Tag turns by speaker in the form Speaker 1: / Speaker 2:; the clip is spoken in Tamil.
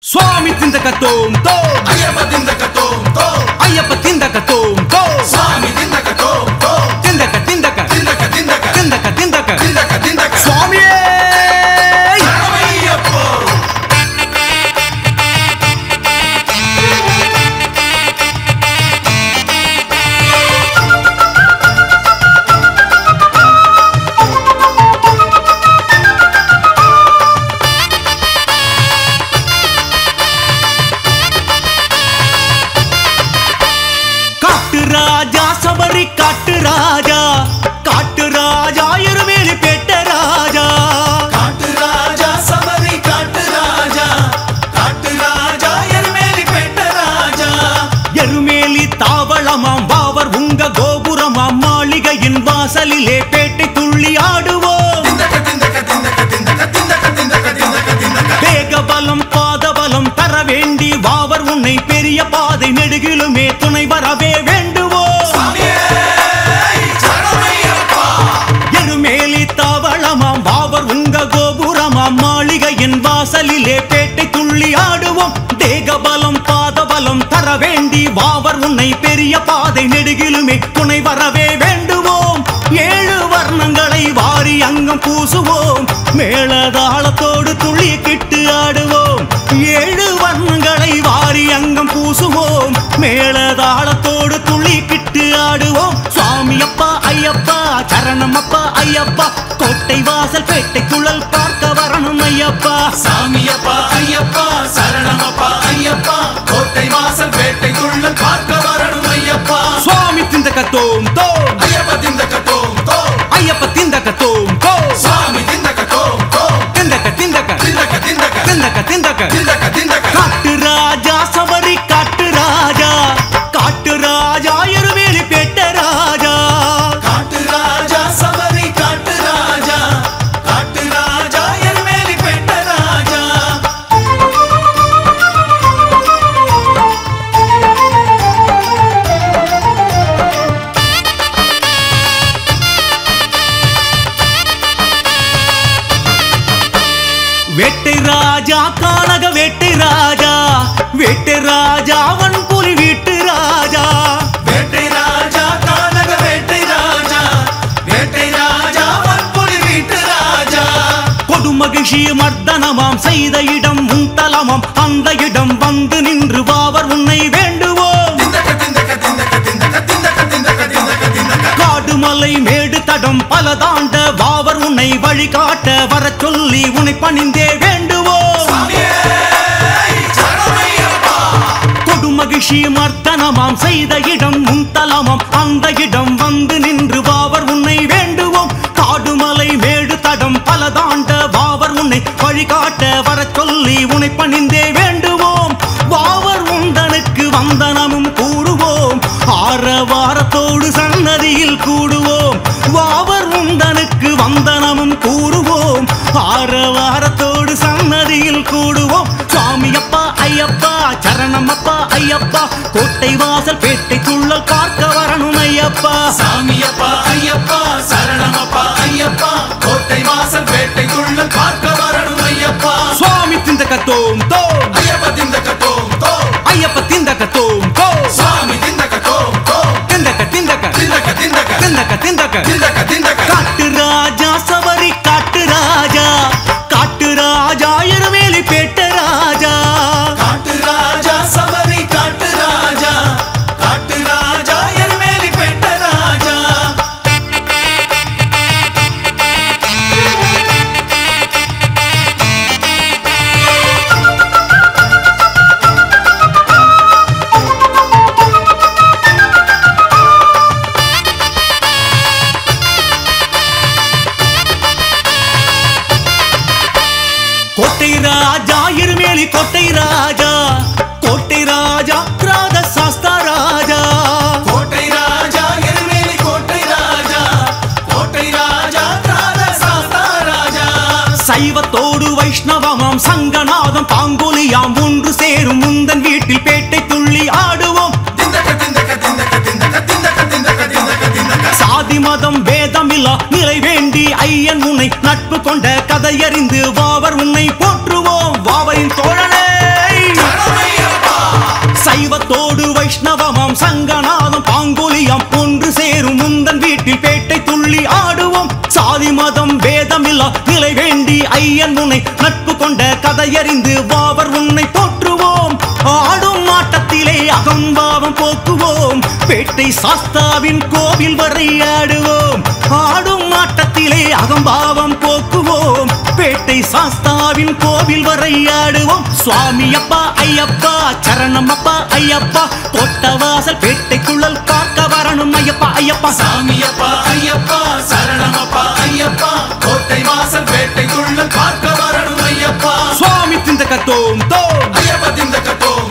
Speaker 1: சுவாமி திந்தக தோம் தோம்
Speaker 2: ஐயப்ப திந்தக்க தோம் தோம்
Speaker 1: ஐயப்ப திந்தக தோம் தோம்
Speaker 2: சுவாமி திந்தக்க தோம் தோம்
Speaker 1: திந்தக திந்தக
Speaker 2: திந்தக்க திந்தக்க
Speaker 1: திந்தக திந்தக
Speaker 2: திந்தக்க திந்தக்க
Speaker 1: சுவாமியே
Speaker 2: சரணமையப்போ
Speaker 1: காட்டு ராஜா சபரி காட்டு ராஜா காட்டு ராஜா இருவேலி பெட்ட ராஜா
Speaker 2: காட்டு ராஜா சபரி காட்டு ராஜா காட்டு ராஜா எருமேலி பெட்ட ராஜா
Speaker 1: எருமேலி தாவளமாம் பாவர் உங்க கோபுரமாம் மாளிகையின் வாசலிலே பேட்டை துள்ளி ஆடுவோம்
Speaker 2: திந்தக்க திந்தக்க திந்தக்க திந்தக்க திந்தக்க திந்தக்க திந்தக்க திந்தக்க
Speaker 1: வேக பலம் பாத பலம் தர வேண்டி வாவர் உன்னை பெரிய பாதை நெடுகிலுமே துணை வரவே வேண்டுவோம்
Speaker 2: சுவாமியே சரணமையப்பா
Speaker 1: எருமேலி தாவளமாம் பாவர் உங்க கோபுரமாம் மாளிகையின் வாசலிலே பேட்டை துள்ளி ஆடுவோம் தேக பலம் பாத பலம் தர வேண்டி வாவர் உன்னை பெரிய பாதை நெடுகிலுமே துணை வரவே வேண்டுவோம் ஏழு வர்ணங்களை வாரி அங்கம் பூசுவோம் மேளதாளத்தோடு துள்ளி கிட்டு ஆடுவோம் ஏழு வர்ணங்களை வாரி அங்கம் பூசுவோம் மேளதாளத்தோடு துள்ளி கிட்டு ஆடுவோம் சுவாமி அப்பா ஐயப்பா சரணம் அப்பா ஐயப்பா கோட்டை வாசல் பேட்டை குழல் பார்க்க வரணும் ஐயப்பா
Speaker 2: சாமியப்பா ஐயப்பா சரணமப்பா ஐயப்பா கோட்டை வாசல் வேட்டைக்குள்ள பார்க்க வரணும் ஐயப்பா
Speaker 1: சுவாமி திந்தக தோம் தோம்
Speaker 2: ஐயப்ப திந்தக்க தோம் தோம்
Speaker 1: ஐயப்ப திந்தக தோம் தோம்
Speaker 2: சுவாமி திந்தக்க தோம் தோம்
Speaker 1: திந்தக திந்தக
Speaker 2: திந்தக்க திந்தக்க
Speaker 1: திந்தக திந்தக
Speaker 2: திந்தக்க திந்தக்க
Speaker 1: காட்டு ராஜா சபரி காட்டு ராஜா காட்டு ராஜா இருவேலி பேட்ட ராஜா
Speaker 2: காட்டு ராஜா சபரி காட்டு ராஜா காட்டு ராஜா எருமேலி பெட்ட ராஜா
Speaker 1: வேட்டை ராஜா கானக வேட்டை ராஜா வேட்டை ராஜா அவன் புலி வீட்டு ராஜா
Speaker 2: வேட்டை ராஜா கானக வேட்டை ராஜா வேட்டை ராஜா வன்புலி வீட்டு ராஜா
Speaker 1: கொடுமகிழ்ச்சி மர்தனமாம் செய்த இடம் முன்தலமாம் அந்த இடம் வந்து நின்று வாவர் உன்னை வேண்டுவோம்
Speaker 2: திந்தக்க திந்தக்க திந்தக்க திந்தக்க திந்தக்க திந்தக்க திந்தக்க திந்தக்க
Speaker 1: காடுமலை மேடு தடம் பல தாண்ட வாவர் உன்னை வழிகாட்ட வரச் சொல்லி உன்னை பணிந்தே வேண்டுவோம்
Speaker 2: சுவாமியே சரணமையப்பா
Speaker 1: கொடுமகிழ்ச்சி மர்தனமாம் செய்த இடம் முன்தலமாம் அந்த இடம் வந்து நின்று வாவர் உன்னை வேண்டுவோம் காடுமலை மேடு தடம் பல தாண்ட வாவர் உன்னை வழிகாட்ட வரச் சொல்லி உன்னை பணிந்தே வேண்டுவோம் வாவர் உந்தனுக்கு வந்தனமும் கூடுவோம் ஆரவாரத்தோடு சன்னதியில் கூடுவோம் வாவர் உந்தனுக்கு வந்தனமும் கூறுவோம் ஆரவாரத்தோடு சன்னதியில் கூடுவோம் சுவாமி அப்பா ஐயப்பா சரணம் அப்பா ஐயப்பா கோட்டை வாசல் பேட்டை துள்ளல் பார்க்க வரணும் ஐயப்பா
Speaker 2: சாமியப்பா ஐயப்பா சரணமப்பா ஐயப்பா கோட்டை வாசல் வேட்டைக்குள்ள பார்க்க வரணும் ஐயப்பா
Speaker 1: சுவாமி திந்தக தோம் தோம்
Speaker 2: ஐயப்ப திந்தக்க தோம் தோம்
Speaker 1: ஐயப்ப திந்தக தோம் தோம்
Speaker 2: சுவாமி திந்தக்க தோம் தோம்
Speaker 1: திந்தக திந்தக
Speaker 2: திந்தக்க திந்தக்க
Speaker 1: திந்தக திந்தக
Speaker 2: திந்தக்க திந்தக்க
Speaker 1: காட்டு ராஜா சபரி காட்டு ராஜா காட்டு ராஜா இருவேலி பேட்ட ராஜா
Speaker 2: காட்டு ராஜா சபரி காட்டு ராஜா காட்டு ராஜா எருமேலி பெட்ட ராஜா
Speaker 1: கோட்டை ராஜா இருமேலி கோட்டை ராஜா கோட்டை ராஜா ராத சாஸ்தா ராஜா
Speaker 2: கோட்டை ராஜா எருமேலி கோட்டை ராஜா கோட்டை ராஜா ராஜ சாஸ்தா ராஜா
Speaker 1: சைவத்தோடு வைஷ்ணவமாம் சங்கநாதம் பாங்குலியாம் ஒன்று சேரும் முந்தன் வீட்டில் பேட்டை துள்ளி ஆடுவோம்
Speaker 2: திந்தக்க திந்தக்க திந்தக்க திந்தக்க திந்தக்க திந்தக்க திந்தக்க திந்தக்க
Speaker 1: சாதி மதம் வேதமில்லா நிலை வேண்டி ஐயன் உன்னை நட்பு கொண்ட கதையறிந்து வாவர் உன்னை போற்றுவோம் வாவரின் தோழனே நிலை வேண்டி ஐயன் உன்னை நட்பு கொண்ட கதையறிந்து வாவர் உன்னை போற்றுவோம் ஆடும் ஆட்டத்திலே அகம்பாவம் போக்குவோம் பேட்டை சாஸ்தாவின் கோவில் வரை ஆடுவோம் ஆடும் ஆட்டத்திலே அகம்பாவம் போக்குவோம் பேட்டை சாஸ்தாவின் கோவில் வரை ஆடுவோம் சுவாமி அப்பா ஐயப்பா சரணம் அப்பா ஐயப்பா தொட்டவாசல் பேட்டை குழல் பார்க்க வரணும் ஐயப்பா ஐயப்பா
Speaker 2: சாமியப்பா ஐயப்பா சரணமப்பா ஐயப்பா கோட்டை வாசல் வேட்டைக்குள்ள பார்க்க வரணும் ஐயப்பா
Speaker 1: சுவாமி திந்த கத்தோம் தோம்
Speaker 2: ஐயப்ப திந்த கட்டோம்